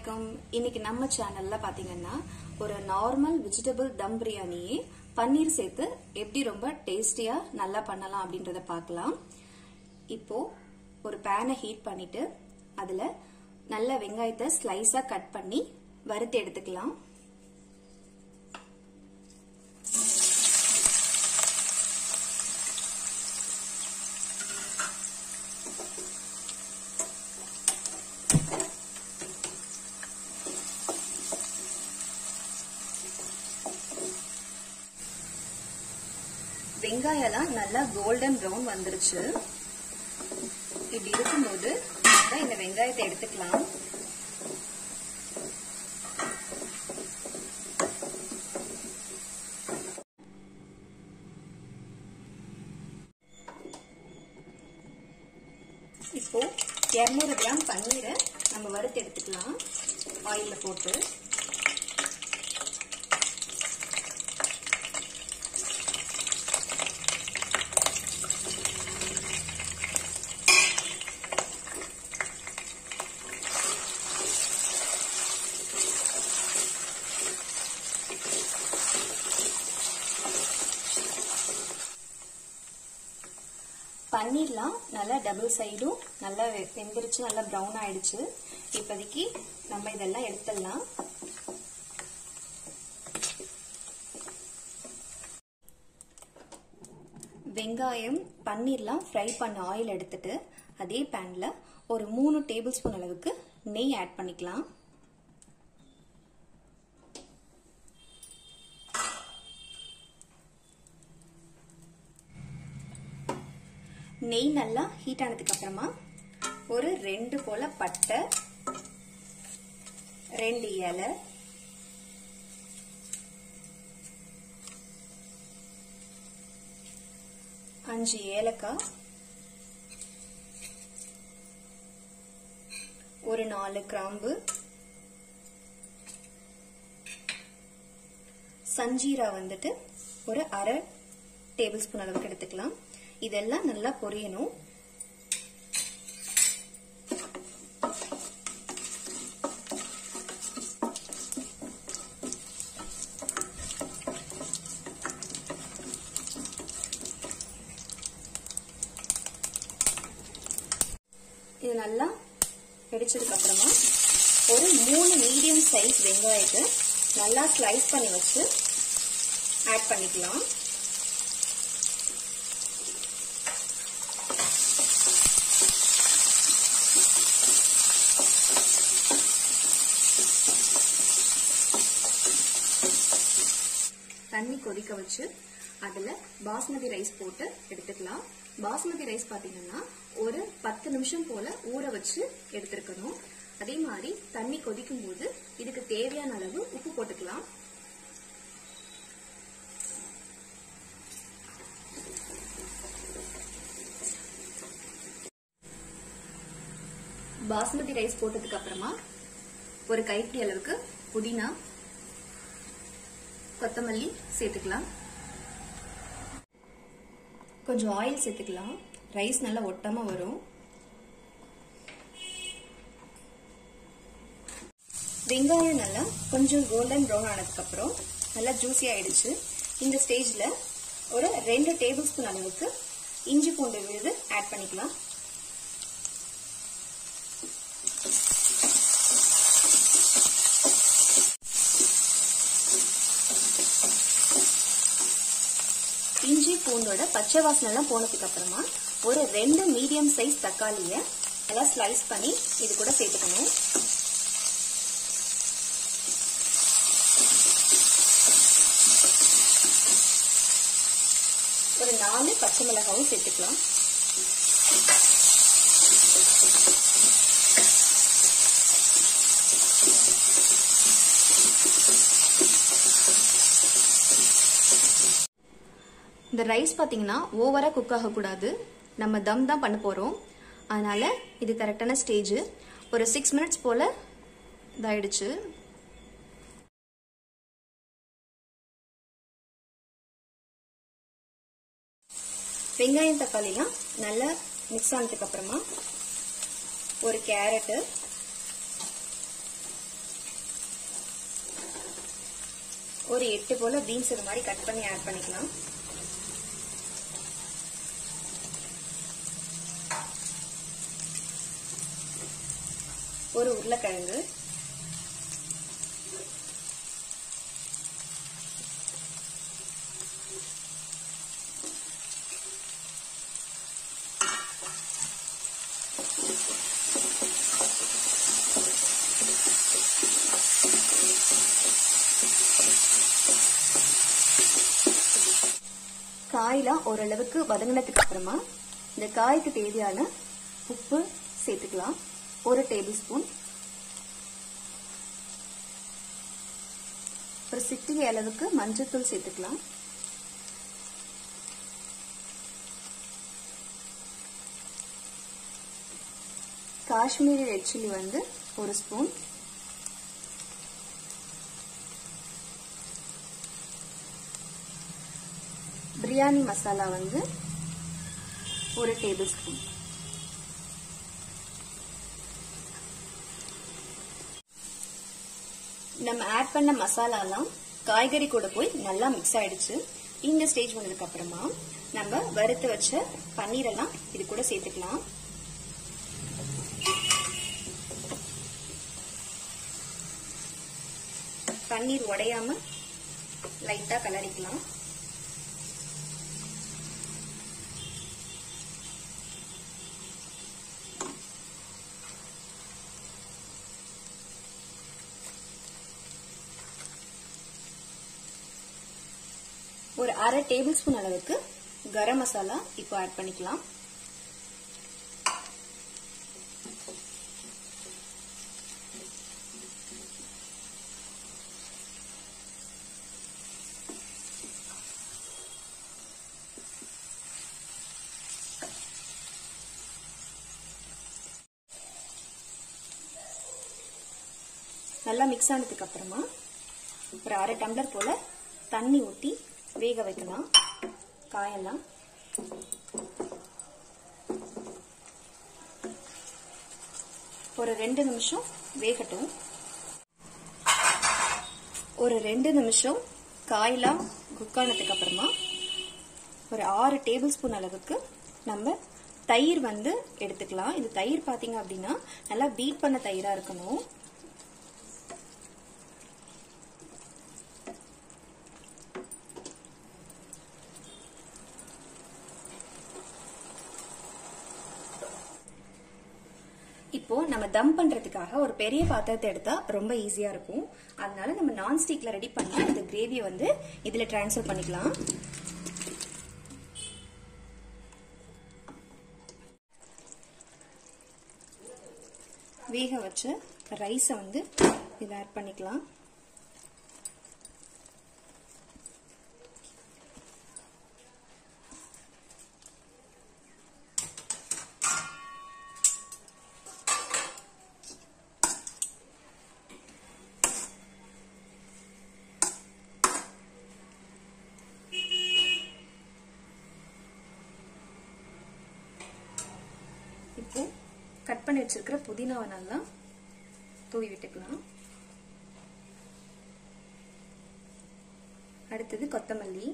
வணக்கம் இன்னைக்கு நம்ம சேனல்ல பாத்தீங்கன்னா ஒரு நார்மல் வெஜிடபிள் தம் பிரியாணியே பன்னீர் சேர்த்து எப்படி ரொம்ப டேஸ்டியா நல்லா பண்ணலாம் அப்படின்றத பார்க்கலாம் இப்போ ஒரு பேனை ஹீட் பண்ணிட்டு அதுல நல்ல வெங்காயத்தை ஸ்லைஸா கட் பண்ணி வறுத்து எடுத்துக்கலாம் வெங்காயம்லாம் நல்லா கோல்டன் ப்ரௌன் வந்துருச்சு இப்படி இருக்கும்போது இந்த வெங்காயத்தை எடுத்துக்கலாம் இப்போ இருநூறு கிராம் பன்னீரை நம்ம வறுத்து எடுத்துக்கலாம் ஆயில போட்டு பன்னீர்லாம் நல்லா டபுள் சைடும் நல்லா வெந்திருச்சு நல்லா ப்ரௌன் ஆயிடுச்சு இப்போதைக்கு நம்ம இதெல்லாம் எடுத்துடலாம் வெங்காயம் பன்னீர்லாம் ஃப்ரை பண்ண ஆயில் எடுத்துட்டு அதே பேன்ல ஒரு மூணு டேபிள் ஸ்பூன் அளவுக்கு நெய் ஆட் பண்ணிக்கலாம் நெய் நல்லா ஹீட் ஆனதுக்கு அப்புறமா ஒரு ரெண்டு போல பட்டை ரெண்டு இலை அஞ்சு ஏலக்காய் ஒரு நாலு கிராம்பு சஞ்சீரா வந்துட்டு ஒரு அரை டேபிள் ஸ்பூன் அளவுக்கு எடுத்துக்கலாம் இதெல்லாம் நல்லா பொரியணும் இது நல்லா வெடிச்சதுக்கு அப்புறமா ஒரு மூணு மீடியம் சைஸ் வெங்காயத்தை நல்லா ஸ்லைஸ் பண்ணி வச்சு ஆட் பண்ணிக்கலாம் தண்ணி கொதிக்க வச்சு அதுல பாஸ்மதி ரைஸ் போட்டு எடுத்துக்கலாம் பாஸ்மதி ரைஸ் பாத்தீங்கன்னா ஒரு பத்து நிமிஷம் போல ஊற வச்சு எடுத்திருக்கணும் அதே மாதிரி தண்ணி கொதிக்கும் போது இதுக்கு தேவையான அளவு உப்பு போட்டுக்கலாம் பாஸ்மதி ரைஸ் போட்டதுக்கு அப்புறமா ஒரு கைப்பிடி அளவுக்கு புதினா கொத்தமல்லி சேர்த்துக்கலாம் கொஞ்சம் ஆயில் சேர்த்துக்கலாம் ரைஸ் நல்லா ஒட்டாம வரும் வெங்காயம் நல்லா கொஞ்சம் கோல்டன் ப்ரௌன் ஆனதுக்கு அப்புறம் நல்லா ஜூசி ஆயிடுச்சு இந்த ஸ்டேஜ்ல ஒரு ரெண்டு டேபிள் ஸ்பூன் அளவுக்கு இஞ்சி பூண்டு விழுது ஆட் பண்ணிக்கலாம் இஞ்சி பூண்டோட பச்சை வாசனை எல்லாம் போனதுக்கு அப்புறமா ஒரு ரெண்டு மீடியம் சைஸ் தக்காளிய நல்லா ஸ்லைஸ் பண்ணி இது கூட சேர்த்துக்கணும் ஒரு நாலு பச்சை மிளகாவும் சேர்த்துக்கலாம் இந்த ரைஸ் பார்த்தீங்கன்னா ஓவராக குக் ஆகக்கூடாது நம்ம தம் தான் பண்ண போகிறோம் அதனால இது கரெக்டான ஸ்டேஜ் ஒரு சிக்ஸ் மினிட்ஸ் போல் இதாயிடுச்சு வெங்காயம் தக்காளிலாம் நல்லா மிக்ஸ் ஆனதுக்கு அப்புறமா ஒரு கேரட்டு ஒரு எட்டு போல பீன்ஸ் இது மாதிரி கட் பண்ணி ஆட் பண்ணிக்கலாம் ஒரு உருளைக்கிழங்கு காயெல்லாம் ஓரளவுக்கு வதங்கினதுக்கு அப்புறமா இந்த காய்க்கு தேவையான உப்பு சேர்த்துக்கலாம் ஒரு டேபிள் ஸ்பூன் ஒரு சிட்டிகை அளவுக்கு மஞ்சத்தூள் சேர்த்துக்கலாம் காஷ்மீரி ரெட் சில்லி வந்து ஒரு ஸ்பூன் பிரியாணி மசாலா வந்து ஒரு டேபிள் ஸ்பூன் நம்ம ஆட் பண்ண மசாலாலாம் காய்கறி கூட போய் நல்லா மிக்ஸ் ஆயிடுச்சு இந்த ஸ்டேஜ் வந்ததுக்கு அப்புறமா நம்ம வறுத்து வச்ச பன்னீர் எல்லாம் இது கூட சேர்த்துக்கலாம் பன்னீர் உடையாம லைட்டா கலரிக்கலாம் ஒரு அரை டேபிள் ஸ்பூன் அளவுக்கு கரம் மசாலா இப்போ ஆட் பண்ணிக்கலாம் நல்லா மிக்ஸ் ஆனதுக்கு அப்புறமா ஒரு அரை டம்ளர் போல தண்ணி ஊற்றி வேக வைக்கலாம் காயெல்லாம் ஒரு ரெண்டு நிமிஷம் வேகட்டும் ஒரு ரெண்டு நிமிஷம் காயெல்லாம் குக் ஆனதுக்கு அப்புறமா ஒரு ஆறு டேபிள் ஸ்பூன் அளவுக்கு நம்ம தயிர் வந்து எடுத்துக்கலாம் இது தயிர் பாத்தீங்க அப்படின்னா நல்லா பீட் பண்ண தயிரா இருக்கணும் இப்போ நம்ம தம் பண்றதுக்காக ஒரு பெரிய பாத்திரத்தை எடுத்தா ரொம்ப ஈஸியா இருக்கும் அதனால நம்ம நான்ஸ்டிக்ல ரெடி பண்ணி இந்த கிரேவியை வந்து இதுல டிரான்ஸ்ஃபர் பண்ணிக்கலாம் வேக வச்ச ரைஸை வந்து இதில் ஆட் பண்ணிக்கலாம் இப்போ கட் பண்ணி வச்சிருக்கிற புதினாவை நல்லா தூவி விட்டுக்கலாம் அடுத்தது கொத்தமல்லி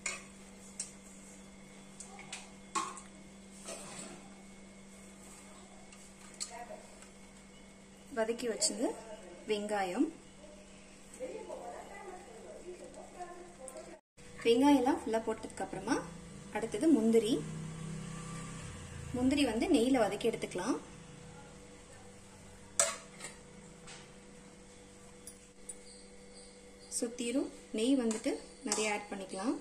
வதக்கி வச்சது வெங்காயம் வெங்காயம்லாம் ஃபுல்லாக போட்டதுக்கு அப்புறமா அடுத்தது முந்திரி முந்திரி வந்து நெய்யில் வதக்கி எடுத்துக்கலாம் சுத்திரும் நெய் வந்துட்டு நிறைய ஆட் பண்ணிக்கலாம்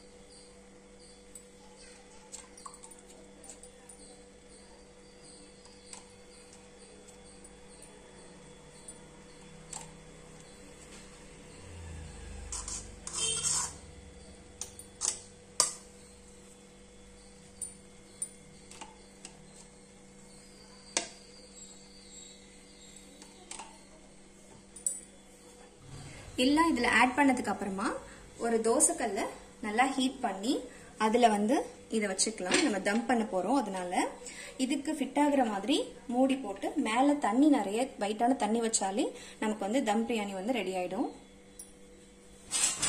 எல்லாம் இதுல ஆட் பண்ணதுக்கு அப்புறமா ஒரு தோசைக்கல்ல நல்லா ஹீட் பண்ணி அதுல வந்து இதை வச்சுக்கலாம் நம்ம தம் பண்ண போறோம் அதனால இதுக்கு ஃபிட் ஆகுற மாதிரி மூடி போட்டு மேல தண்ணி நிறைய வைட்டான தண்ணி வச்சாலே நமக்கு வந்து தம் பிரியாணி வந்து ரெடி ஆயிடும்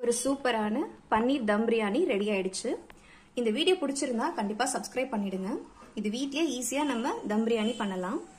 ஒரு சூப்பரான பன்னீர் தம் பிரியாணி ரெடி ஆயிடுச்சு இந்த வீடியோ பிடிச்சிருந்தா கண்டிப்பா சப்ஸ்கிரைப் பண்ணிடுங்க இது வீட்லயே ஈஸியா நம்ம தம் பிரியாணி பண்ணலாம்